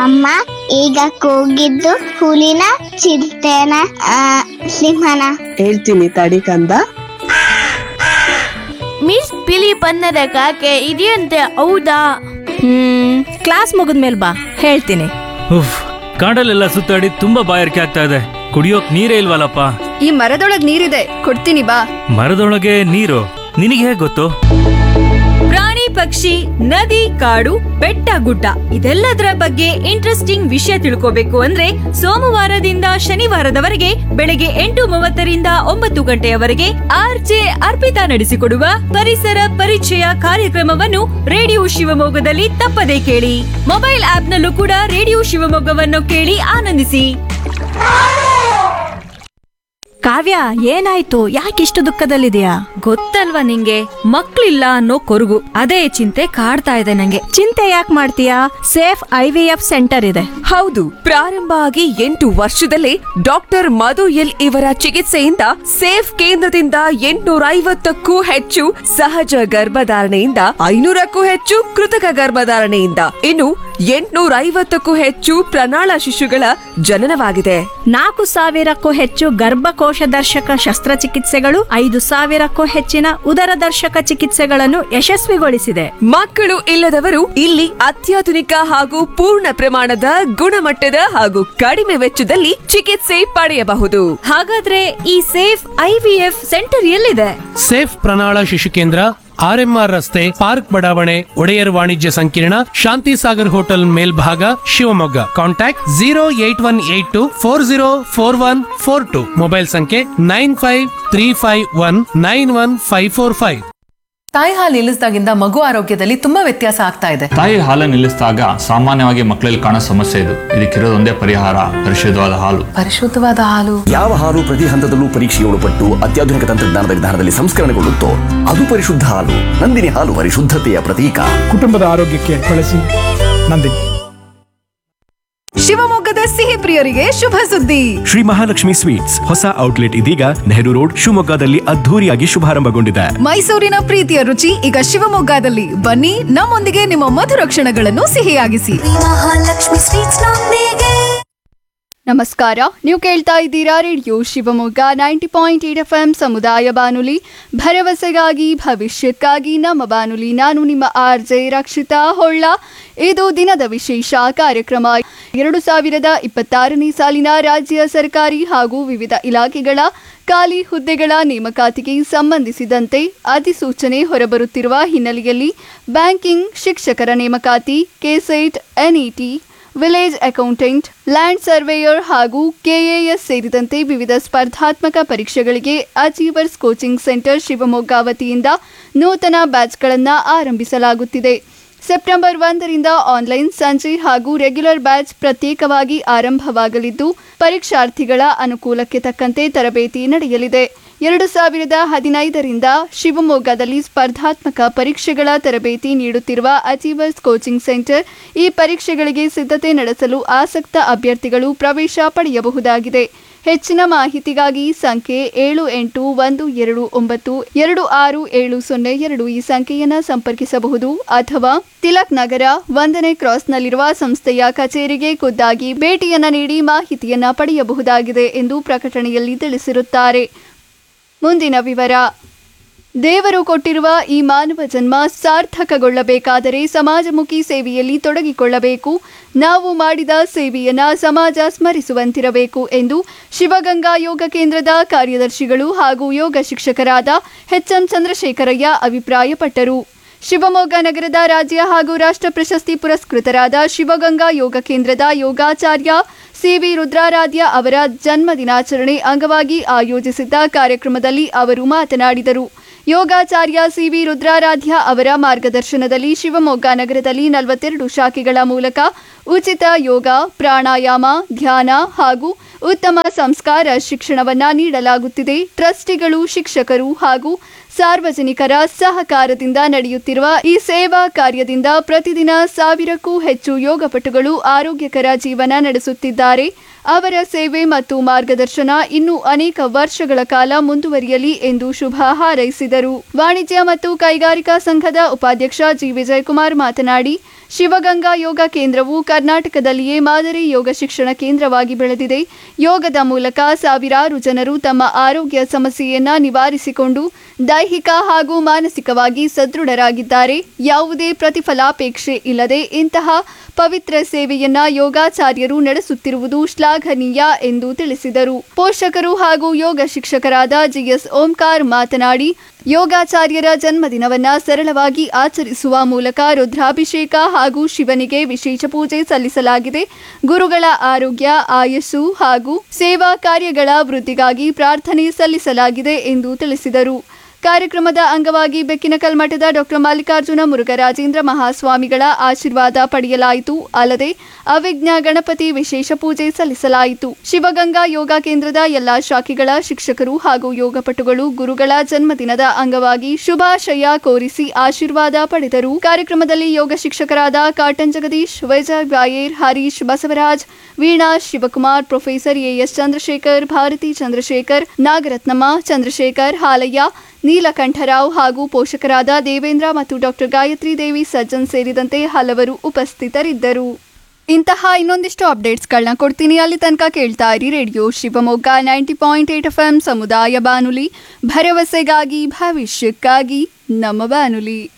ಅಮ್ಮ ಈಗ ಕೂಗಿದ್ದು ಹುಲಿನ ಚಿರತೆನ ಆ, ಸಿಂಹನ ಹೇಳ್ತೀನಿ ತಡಿ ಕಂದ ಮಿಸ್ ಬಿಳಿ ಬಣ್ಣದ ಕಾಗೆ ಇದೆಯಂತೆ ಹೌದಾ ಹ್ಮ್ ಕ್ಲಾಸ್ ಮುಗಿದ್ಮೇಲೆ ಬಾ ಹೇಳ್ತೀನಿ ಉಫ್ ಕಾಡಲ್ಲೆಲ್ಲ ಸುತ್ತಾಡಿ ತುಂಬಾ ಬಾಯಾರಿಕೆ ಆಗ್ತಾ ಇದೆ ಕುಡಿಯೋಕ್ ನೀರೇ ಇಲ್ವಲ್ಲಪ್ಪ ಈ ಮರದೊಳಗ್ ನೀರಿದೆ ಕೊಡ್ತೀನಿ ಬಾ ಮರದೊಳಗೆ ನೀರು ನಿನಗೆ ಹೇಗ್ ಗೊತ್ತು ಪ್ರಾಣಿ ಪಕ್ಷಿ ನದಿ ಕಾಡು ಬೆಟ್ಟ ಗುಡ್ಡ ಇದೆಲ್ಲದರ ಬಗ್ಗೆ ಇಂಟ್ರೆಸ್ಟಿಂಗ್ ವಿಷಯ ತಿಳ್ಕೋಬೇಕು ಅಂದ್ರೆ ಸೋಮವಾರದಿಂದ ಶನಿವಾರದವರೆಗೆ ಬೆಳಗ್ಗೆ ಎಂಟು ಮೂವತ್ತರಿಂದ ಒಂಬತ್ತು ಗಂಟೆಯವರೆಗೆ ಆರ್ಜೆ ಅರ್ಪಿತಾ ನಡೆಸಿಕೊಡುವ ಪರಿಸರ ಪರಿಚಯ ಕಾರ್ಯಕ್ರಮವನ್ನು ರೇಡಿಯೋ ಶಿವಮೊಗ್ಗದಲ್ಲಿ ತಪ್ಪದೇ ಕೇಳಿ ಮೊಬೈಲ್ ಆಪ್ನಲ್ಲೂ ಕೂಡ ರೇಡಿಯೋ ಶಿವಮೊಗ್ಗವನ್ನು ಕೇಳಿ ಆನಂದಿಸಿ ಕಾವ್ಯ ಏನಾಯ್ತು ಯಾಕಿಷ್ಟು ದುಃಖದಲ್ಲಿದೆಯಾ ಗೊತ್ತಲ್ವಾ ನಿಂಗೆ ಮಕ್ಳಿಲ್ಲ ಅನ್ನೋ ಕೊರಗು ಅದೇ ಚಿಂತೆ ಕಾಡ್ತಾ ಇದೆ ನಂಗೆ ಚಿಂತೆ ಯಾಕೆ ಮಾಡ್ತೀಯಾ safe I V F centre ಇದೆ ಹೌದು ಪ್ರಾರಂಭ ಆಗಿ ಎಂಟು ವರ್ಷದಲ್ಲೇ ಡಾಕ್ಟರ್ ಮಧು ಎಲ್ ಇವರ ಚಿಕಿತ್ಸೆಯಿಂದ ಸೇಫ್ ಕೇಂದ್ರದಿಂದ ಎಂಟುನೂರ ಐವತ್ತಕ್ಕೂ ಹೆಚ್ಚು ಸಹಜ ಗರ್ಭಧಾರಣೆಯಿಂದ ಐನೂರಕ್ಕೂ ಹೆಚ್ಚು ಕೃತಕ ಗರ್ಭಧಾರಣೆಯಿಂದ ಇನ್ನು ಎಂಟುನೂರ ಐವತ್ತಕ್ಕೂ ಹೆಚ್ಚು ಪ್ರಣಾಳ ಶಿಶುಗಳ ಜನನವಾಗಿದೆ ನಾಲ್ಕು ಸಾವಿರಕ್ಕೂ ಹೆಚ್ಚು ಗರ್ಭಕೋಶ ದರ್ಶಕ ಶಸ್ತ್ರಚಿಕಿತ್ಸೆಗಳು ಐದು ಸಾವಿರಕ್ಕೂ ಹೆಚ್ಚಿನ ಉದರ ದರ್ಶಕ ಚಿಕಿತ್ಸೆಗಳನ್ನು ಯಶಸ್ವಿಗೊಳಿಸಿದೆ ಮಕ್ಕಳು ಇಲ್ಲದವರು ಇಲ್ಲಿ ಅತ್ಯಾಧುನಿಕ ಹಾಗೂ ಪೂರ್ಣ ಪ್ರಮಾಣದ ಗುಣಮಟ್ಟದ ಹಾಗೂ ಕಡಿಮೆ ವೆಚ್ಚದಲ್ಲಿ ಚಿಕಿತ್ಸೆ ಪಡೆಯಬಹುದು ಹಾಗಾದ್ರೆ ಈ ಸೇಫ್ ಐವಿಎಫ್ ಸೆಂಟರ್ ಎಲ್ಲಿದೆ ಸೇಫ್ ಪ್ರಣಾಳ ಶಿಶು ಕೇಂದ್ರ ಆರ್ಎಂಆರ್ ರಸ್ತೆ ಪಾರ್ಕ್ ಬಡಾವಣೆ ಒಡೆಯರ್ ವಾಣಿಜ್ಯ ಸಂಕೀರ್ಣ ಶಾಂತಿ ಸಾಗರ್ ಹೋಟೆಲ್ ಮೇಲ್ಭಾಗ Shivamogga contact zero eight one eight two four zero four one four two mobile ಸಂಖ್ಯೆ nine five three five one nine one five four five ತಾಯಿ ಹಾಲು ನಿಲ್ಲಿಸಿದಾಗಿಂದ ಮಗು ಆರೋಗ್ಯದಲ್ಲಿ ತುಂಬಾ ವ್ಯತ್ಯಾಸ ಆಗ್ತಾ ಇದೆ ತಾಯಿ ಹಾಲು ನಿಲ್ಲಿಸಿದಾಗ ಸಾಮಾನ್ಯವಾಗಿ ಮಕ್ಕಳಲ್ಲಿ ಕಾಣೋ ಸಮಸ್ಯೆ ಇದು ಇದಕ್ಕಿರೋದೊಂದೇ ಪರಿಹಾರ ಪರಿಶುದ್ಧವಾದ ಹಾಲು ಪರಿಶುದ್ಧವಾದ ಹಾಲು ಯಾವ ಹಾಲು ಪ್ರತಿ ಹಂತದಲ್ಲೂ ಪರೀಕ್ಷೆಗೆ ಒಳಪಟ್ಟು ಅತ್ಯಾಧುನಿಕ ತಂತ್ರಜ್ಞಾನದ ವಿಧಾನದಲ್ಲಿ ಸಂಸ್ಕರಣೆಗೊಳ್ಳುತ್ತೋ ಅದು ಪರಿಶುದ್ಧ ಹಾಲು ನಂದಿನಿ ಹಾಲು ಪರಿಶುದ್ಧತೆಯ ಪ್ರತೀಕ ಕುಟುಂಬದ ಆರೋಗ್ಯಕ್ಕೆ ಬಳಸಿ ನಂದಿನಿ ಶಿವಮೊಗ್ಗದ ಸಿಹಿ ಪ್ರಿಯರಿಗೆ ಶುಭ ಸುದ್ದಿ ಶ್ರೀ ಮಹಾಲಕ್ಷ್ಮಿ ಸ್ವೀಟ್ಸ್ ಹೊಸ ಔಟ್ಲೆಟ್ ಇದೀಗ ನೆಹರು ರೋಡ್ ಶಿವಮೊಗ್ಗದಲ್ಲಿ ಅದ್ಧೂರಿಯಾಗಿ ಶುಭಾರಂಭಗೊಂಡಿದೆ ಮೈಸೂರಿನ ಪ್ರೀತಿಯ ರುಚಿ ಈಗ ಶಿವಮೊಗ್ಗದಲ್ಲಿ ಬನ್ನಿ ನಮ್ಮೊಂದಿಗೆ ನಿಮ್ಮ ಮಧುರ ಕ್ಷಣಗಳನ್ನು ಸಿಹಿಯಾಗಿಸಿ ನಮಸ್ಕಾರ ನೀವು ಕೇಳ್ತಾ ಇದ್ದೀರಾ radio Shivamogga ninety point eight F M ಸಮುದಾಯ ಬಾನುಲಿ ಭರವಸೆಗಾಗಿ ಭವಿಷ್ಯಕ್ಕಾಗಿ ನಮ್ಮ ಬಾನುಲಿ ನಾನು ನಿಮ್ಮ ಆರ್ ಜೆ ರಕ್ಷಿತಾ ಹೊಳ್ಳ ಇದು ದಿನದ ವಿಶೇಷ ಕಾರ್ಯಕ್ರಮ ಎರಡು ಸಾವಿರದ ಇಪ್ಪತ್ತಾರನೇ ಸಾಲಿನ ರಾಜ್ಯ ಸರ್ಕಾರಿ ಹಾಗೂ ವಿವಿಧ ಇಲಾಖೆಗಳ ಖಾಲಿ ಹುದ್ದೆಗಳ ನೇಮಕಾತಿಗೆ ಸಂಬಂಧಿಸಿದಂತೆ ಅಧಿಸೂಚನೆ ಹೊರಬರುತ್ತಿರುವ ಹಿನ್ನೆಲೆಯಲ್ಲಿ ಬ್ಯಾಂಕಿಂಗ್ ಶಿಕ್ಷಕರ ನೇಮಕಾತಿ KSET NET village accountant land surveyor ಹಾಗೂ ಕೆಎಎಸ್ ಸೇರಿದಂತೆ ವಿವಿಧ ಸ್ಪರ್ಧಾತ್ಮಕ ಪರೀಕ್ಷೆಗಳಿಗೆ ಅಚೀವರ್ಸ್ ಕೋಚಿಂಗ್ ಸೆಂಟರ್ ಶಿವಮೊಗ್ಗ ವತಿಯಿಂದ ನೂತನ ಬ್ಯಾಚ್ಗಳನ್ನು ಆರಂಭಿಸಲಾಗುತ್ತಿದೆ ಸೆಪ್ಟೆಂಬರ್ ಒಂದರಿಂದ ಆನ್ಲೈನ್ ಸಂಜೆ ಹಾಗೂ ರೆಗ್ಯುಲರ್ ಬ್ಯಾಚ್ ಪ್ರತ್ಯೇಕವಾಗಿ ಆರಂಭವಾಗಲಿದ್ದು ಪರೀಕ್ಷಾರ್ಥಿಗಳ ಅನುಕೂಲಕ್ಕೆ ತಕ್ಕಂತೆ ತರಬೇತಿ ನಡೆಯಲಿದೆ ಎರಡು ಸಾವಿರದ ಹದಿನೈದರಿಂದ ಶಿವಮೊಗ್ಗದಲ್ಲಿ ಸ್ಪರ್ಧಾತ್ಮಕ ಪರೀಕ್ಷೆಗಳ ತರಬೇತಿ ನೀಡುತ್ತಿರುವ ಅಚೀವರ್ಸ್ ಕೋಚಿಂಗ್ ಸೆಂಟರ್ ಈ ಪರೀಕ್ಷೆಗಳಿಗೆ ಸಿದ್ಧತೆ ನಡೆಸಲು ಆಸಕ್ತ ಅಭ್ಯರ್ಥಿಗಳು ಪ್ರವೇಶ ಪಡೆಯಬಹುದಾಗಿದೆ ಹೆಚ್ಚಿನ ಮಾಹಿತಿಗಾಗಿ ಸಂಖ್ಯೆ ಏಳು ಎಂಟು ಒಂದು ಎರಡು ಒಂಬತ್ತು ಎರಡು ಆರು ಏಳು ಸೊನ್ನೆ ಎರಡು ಈ ಸಂಖ್ಯೆಯನ್ನು ಸಂಪರ್ಕಿಸಬಹುದು ಅಥವಾ ತಿಲಕ್ ನಗರ ಒಂದನೇ ಕ್ರಾಸ್ನಲ್ಲಿರುವ ಸಂಸ್ಥೆಯ ಕಚೇರಿಗೆ ಖುದ್ದಾಗಿ ಭೇಟಿಯನ್ನ ನೀಡಿ ಮಾಹಿತಿಯನ್ನ ಪಡೆಯಬಹುದಾಗಿದೆ ಎಂದು ಪ್ರಕಟಣೆಯಲ್ಲಿ ತಿಳಿಸಿರುತ್ತಾರೆ ಮುಂದಿನ ವಿವರ ದೇವರು ಕೊಟ್ಟಿರುವ ಈ ಮಾನವ ಜನ್ಮ ಸಾರ್ಥಕಗೊಳ್ಳಬೇಕಾದರೆ ಸಮಾಜಮುಖಿ ಸೇವೆಯಲ್ಲಿ ತೊಡಗಿಕೊಳ್ಳಬೇಕು ನಾವು ಮಾಡಿದ ಸೇವೆಯನ್ನ ಸಮಾಜ ಸ್ಮರಿಸುವಂತಿರಬೇಕು ಎಂದು ಶಿವಗಂಗಾ ಯೋಗ ಕೇಂದ್ರದ ಕಾರ್ಯದರ್ಶಿಗಳು ಹಾಗೂ ಯೋಗ ಶಿಕ್ಷಕರಾದ ಎಚ್ ಎಂ ಚಂದ್ರಶೇಖರಯ್ಯ ಅಭಿಪ್ರಾಯಪಟ್ಟರು ಶಿವಮೊಗ್ಗ ನಗರದ ರಾಜ್ಯ ಹಾಗೂ ರಾಷ್ಟ್ರ ಪ್ರಶಸ್ತಿ ಪುರಸ್ಕೃತರಾದ ಶಿವಗಂಗಾ ಯೋಗ ಕೇಂದ್ರದ ಯೋಗಾಚಾರ್ಯ ಸಿವಿ ರುದ್ರಾರಾಧ್ಯ ಅವರ ಜನ್ಮ ದಿನಾಚರಣೆ ಅಂಗವಾಗಿ ಆಯೋಜಿಸಿದ್ದ ಕಾರ್ಯಕ್ರಮದಲ್ಲಿ ಅವರು ಮಾತನಾಡಿದರು ಯೋಗಾಚಾರ್ಯ ಸಿವಿ ರುದ್ರಾರಾಧ್ಯ ಅವರ ಮಾರ್ಗದರ್ಶನದಲ್ಲಿ ಶಿವಮೊಗ್ಗ ನಗರದಲ್ಲಿ ನಲವತ್ತೆರಡು ಶಾಖೆಗಳ ಮೂಲಕ ಉಚಿತ ಯೋಗ ಪ್ರಾಣಾಯಾಮ ಧ್ಯಾನ ಹಾಗೂ ಉತ್ತಮ ಸಂಸ್ಕಾರ ಶಿಕ್ಷಣವನ್ನ ನೀಡಲಾಗುತ್ತಿದೆ ಟ್ರಸ್ಟಿಗಳು ಶಿಕ್ಷಕರು ಹಾಗೂ ಸಾರ್ವಜನಿಕರ ಸಹಕಾರದಿಂದ ನಡೆಯುತ್ತಿರುವ ಈ ಸೇವಾ ಕಾರ್ಯದಿಂದ ಪ್ರತಿದಿನ ಸಾವಿರಕ್ಕೂ ಹೆಚ್ಚು ಯೋಗಪಟುಗಳು ಆರೋಗ್ಯಕರ ಜೀವನ ನಡೆಸುತ್ತಿದ್ದಾರೆ ಅವರ ಸೇವೆ ಮತ್ತು ಮಾರ್ಗದರ್ಶನ ಇನ್ನೂ ಅನೇಕ ವರ್ಷಗಳ ಕಾಲ ಮುಂದುವರಿಯಲಿ ಎಂದು ಶುಭ ಹಾರೈಸಿದರು ವಾಣಿಜ್ಯ ಮತ್ತು ಕೈಗಾರಿಕಾ ಸಂಘದ ಉಪಾಧ್ಯಕ್ಷ ಜಿ ವಿಜಯಕುಮಾರ್ ಮಾತನಾಡಿ ಶಿವಗಂಗಾ ಯೋಗ ಕೇಂದ್ರವು ಕರ್ನಾಟಕದಲ್ಲಿಯೇ ಮಾದರಿ ಯೋಗ ಶಿಕ್ಷಣ ಕೇಂದ್ರವಾಗಿ ಬೆಳೆದಿದೆ ಯೋಗದ ಮೂಲಕ ಸಾವಿರಾರು ಜನರು ತಮ್ಮ ಆರೋಗ್ಯ ಸಮಸ್ಯೆಯನ್ನ ನಿವಾರಿಸಿಕೊಂಡು ದೈಹಿಕ ಹಾಗೂ ಮಾನಸಿಕವಾಗಿ ಸದೃಢರಾಗಿದ್ದಾರೆ ಯಾವುದೇ ಪ್ರತಿಫಲಾಪೇಕ್ಷೆ ಇಲ್ಲದೆ ಇಂತಹ ಪವಿತ್ರ ಸೇವೆಯನ್ನ ಯೋಗಾಚಾರ್ಯರು ನಡೆಸುತ್ತಿರುವುದು ಶ್ಲಾಘನೀಯ ಎಂದು ತಿಳಿಸಿದರು ಪೋಷಕರು ಹಾಗೂ ಯೋಗ ಶಿಕ್ಷಕರಾದ ಜಿಎಸ್ ಓಂಕಾರ್ ಮಾತನಾಡಿ ಯೋಗಾಚಾರ್ಯರ ಜನ್ಮದಿನವನ್ನ ಸರಳವಾಗಿ ಆಚರಿಸುವ ಮೂಲಕ ರುದ್ರಾಭಿಷೇಕ ಹಾಗೂ ಶಿವನಿಗೆ ವಿಶೇಷ ಪೂಜೆ ಸಲ್ಲಿಸಲಾಗಿದೆ ಗುರುಗಳ ಆರೋಗ್ಯ ಆಯಸ್ಸು ಹಾಗೂ ಸೇವಾ ಕಾರ್ಯಗಳ ವೃದ್ಧಿಗಾಗಿ ಪ್ರಾರ್ಥನೆ ಸಲ್ಲಿಸಲಾಗಿದೆ ಎಂದು ತಿಳಿಸಿದರು ಕಾರ್ಯಕ್ರಮದ ಅಂಗವಾಗಿ ಬೆಕ್ಕಿನಕಲ್ ಮಠದ ಡಾಕ್ಟರ್ ಮಲ್ಲಿಕಾರ್ಜುನ ಮುರುಘರಾಜೇಂದ್ರ ಮಹಾಸ್ವಾಮಿಗಳ ಆಶೀರ್ವಾದ ಪಡೆಯಲಾಯಿತು ಅಲ್ಲದೆ ಅವಿಜ್ಞ ಗಣಪತಿ ವಿಶೇಷ ಪೂಜೆ ಸಲ್ಲಿಸಲಾಯಿತು ಶಿವಗಂಗಾ ಯೋಗ ಕೇಂದ್ರದ ಎಲ್ಲಾ ಶಾಖೆಗಳ ಶಿಕ್ಷಕರು ಹಾಗೂ ಯೋಗಪಟುಗಳು ಗುರುಗಳ ಜನ್ಮದಿನದ ಅಂಗವಾಗಿ ಶುಭಾಶಯ ಕೋರಿಸಿ ಆಶೀರ್ವಾದ ಪಡೆದರು ಕಾರ್ಯಕ್ರಮದಲ್ಲಿ ಯೋಗ ಶಿಕ್ಷಕರಾದ ಕಾಟನ್ ಜಗದೀಶ್ ವೈಜಾಗ್ ಗಾಯೇರ್ ಹರೀಶ್ ಬಸವರಾಜ್ ವೀಣಾ ಶಿವಕುಮಾರ್ ಪ್ರೊಫೆಸರ್ ಎಎಸ್ ಚಂದ್ರಶೇಖರ್ ಭಾರತಿ ಚಂದ್ರಶೇಖರ್ ನಾಗರತ್ನಮ್ಮ ಚಂದ್ರಶೇಖರ್ ಹಾಲಯ್ಯ ನೀಲಕಂಠರಾವ್ ಹಾಗೂ ಪೋಷಕರಾದ ದೇವೇಂದ್ರ ಮತ್ತು ಡಾಕ್ಟರ್ ಗಾಯತ್ರಿ ದೇವಿ ಸಜ್ಜನ್ ಸೇರಿದಂತೆ ಹಲವರು ಉಪಸ್ಥಿತರಿದ್ದರು ಇಂತಹ ಇನ್ನೊಂದಿಷ್ಟು ಅಪ್ಡೇಟ್ಸ್ಗಳನ್ನ ಕೊಡ್ತೀನಿ ಅಲ್ಲಿ ತನಕ ಕೇಳ್ತಾ ಇರಿ radio Shivamogga ninety point eight F M ಸಮುದಾಯ ಬಾನುಲಿ ಭರವಸೆಗಾಗಿ ಭವಿಷ್ಯಕ್ಕಾಗಿ ನಮ್ಮ ಬಾನುಲಿ